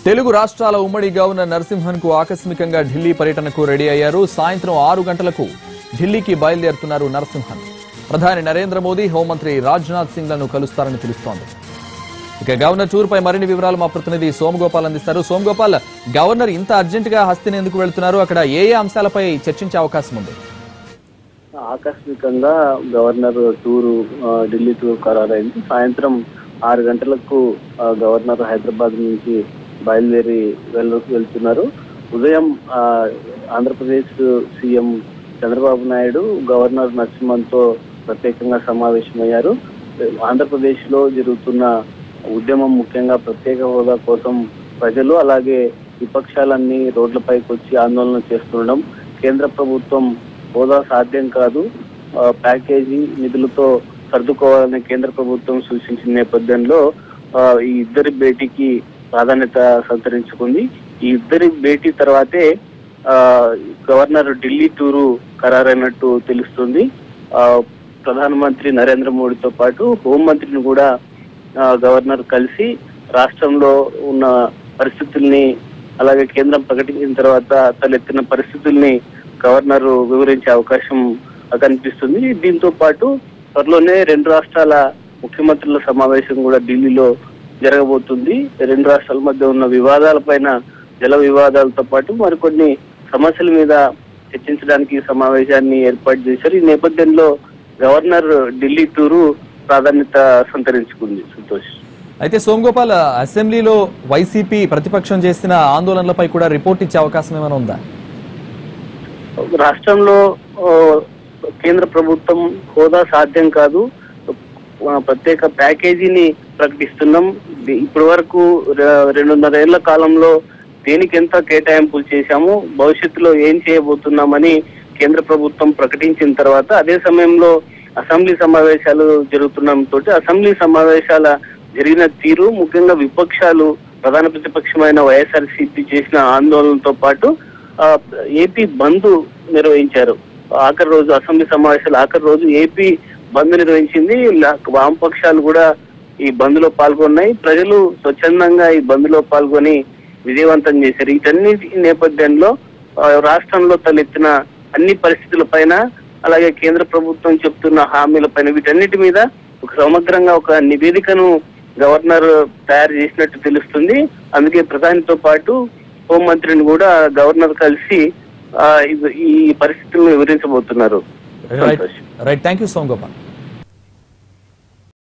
తెలుగు రాష్ట్రాల ఉమ్మడి గవర్నర్ నరసింహన్ కు ఆకస్మికంగా ఢిల్లీ పర్యటనకు రెడీ అయ్యారు సాయంత్రం ఆరు గంటలకు ఢిల్లీకి బయలుదేరుతున్నారు నరసింహన్ ప్రధాని నరేంద్ర మోదీ హోంమంత్రి రాజ్నాథ్ సింగ్ లను కలుస్తారని తెలుస్తోంది ఇక గవర్నర్ టూర్ పై మరిన్ని వివరాలు మా ప్రతినిధి సోమగోపాల్ అందిస్తారు సోమగోపాల్ గవర్నర్ ఇంత అర్జెంట్ గా హస్తిని ఎందుకు వెళ్తున్నారు అక్కడ ఏ ఏ అంశాలపై చర్చించే అవకాశం ఉంది ఆకస్మికంగా గవర్నర్ టూరు ఆ, ఢిల్లీ టూర్ ఖరారైంది సాయంత్రం ఆరు గంటలకు ఆ, గవర్నర్ హైదరాబాద్ నుంచి బయలుదేరి వెళ్ళు వెళ్తున్నారు ఉదయం ఆ, ఆంధ్రప్రదేశ్ సీఎం చంద్రబాబు నాయుడు గవర్నర్ నరసింహన్తో ప్రత్యేకంగా సమావేశమయ్యారు ఆంధ్రప్రదేశ్ లో జరుగుతున్న ఉద్యమం ముఖ్యంగా ప్రత్యేక హోదా కోసం ప్రజలు అలాగే విపక్షాలన్నీ రోడ్లపైకి వచ్చి ఆందోళన చేస్తుండడం కేంద్ర ప్రభుత్వం హోదా సాధ్యం కాదు ఆ, ప్యాకేజీ నిధులతో సర్దుకోవాలని కేంద్ర ప్రభుత్వం సూచించిన నేపథ్యంలో ఆ, ఈ ఇద్దరి భేటీకి ప్రాధాన్యత సంతరించుకుంది ఈ ఇద్దరి భేటీ తర్వాతే ఆ, గవర్నర్ ఢిల్లీ టూరు ఖరారైనట్టు తెలుస్తుంది ఆ, ప్రధానమంత్రి నరేంద్ర మోడీతో పాటు హోంమంత్రిని కూడా ఆ, గవర్నర్ కలిసి రాష్ట్రంలో ఉన్న పరిస్థితుల్ని అలాగే కేంద్రం ప్రకటించిన తర్వాత తలెత్తిన పరిస్థితుల్ని గవర్నర్ వివరించే అవకాశం కనిపిస్తుంది దీంతో పాటు త్వరలోనే రెండు రాష్ట్రాల ముఖ్యమంత్రుల సమావేశం కూడా ఢిల్లీలో జరగబోతుంది రెండు రాష్ట్రాల మధ్య ఉన్న వివాదాలపైన జల వివాదాలతో పాటు మరికొన్ని సమస్యల మీద చర్చించడానికి ఈ సమావేశాన్ని ఏర్పాటు చేశారు ఈ నేపథ్యంలో గవర్నర్ ఢిల్లీ టూరు ప్రాధాన్యత సంతరించుకుంది సంతోష్ అయితే సోమగోపాల్ అసెంబ్లీలో వైసీపీ ప్రతిపక్షం చేసిన ఆందోళనలపై కూడా రిపోర్ట్ ఇచ్చే అవకాశం ఏమైనా ఉందా రాష్ట్రంలో ఆ, కేంద్ర ప్రభుత్వం హోదా సాధ్యం కాదు ఆ, ప్రత్యేక ప్యాకేజీని ప్రకటిస్తున్నాం ది- ఇప్పటి వరకు రె- రెండున్నర ఏళ్ల కాలంలో దేనికి ఎంత కేటాయింపులు చేశాము భవిష్యత్తులో ఏం చేయబోతున్నామని కేంద్ర ప్రభుత్వం ప్రకటించిన తర్వాత అదే సమయంలో అసెంబ్లీ సమావేశాలు జరుగుతున్నాం తోటి అసెంబ్లీ సమావేశాల జరిగిన తీరు ముఖ్యంగా విపక్షాలు ప్రధాన ప్రతిపక్షమైన వైఎస్ఆర్సీపీ చేసిన ఆందోళనతో పాటు ఆ, ఏపీ బంద్ నిర్వహించారు ఆఖరి రోజు అసెంబ్లీ సమావేశాలు ఆఖరి రోజు ఏపీ బంద్ నిర్వహించింది లా- వామపక్షాలు కూడా ఈ బంద్ లో పాల్గొన్నాయి ప్రజలు స్వచ్ఛందంగా ఈ బంద్ లో పాల్గొని విజయవంతం చేశారు వీటన్నిటి నేపథ్యంలో ఆ, రాష్ట్రంలో తలెత్తిన అన్ని పరిస్థితుల పైన అలాగే కేంద్ర ప్రభుత్వం చెప్తున్న హామీల పైన వీటన్నిటి మీద ఒక సమగ్రంగా ఒక నివేదికను గవర్నర్ తయారు చేసినట్టు తెలుస్తుంది అందుకే ప్రధానితో పాటు హోంమంత్రిని కూడా గవర్నర్ కలిసి ఆ, ఇది- ఈ పరిస్థితులను వివరించబోతున్నారు right Santosh. Right thank you Somagopal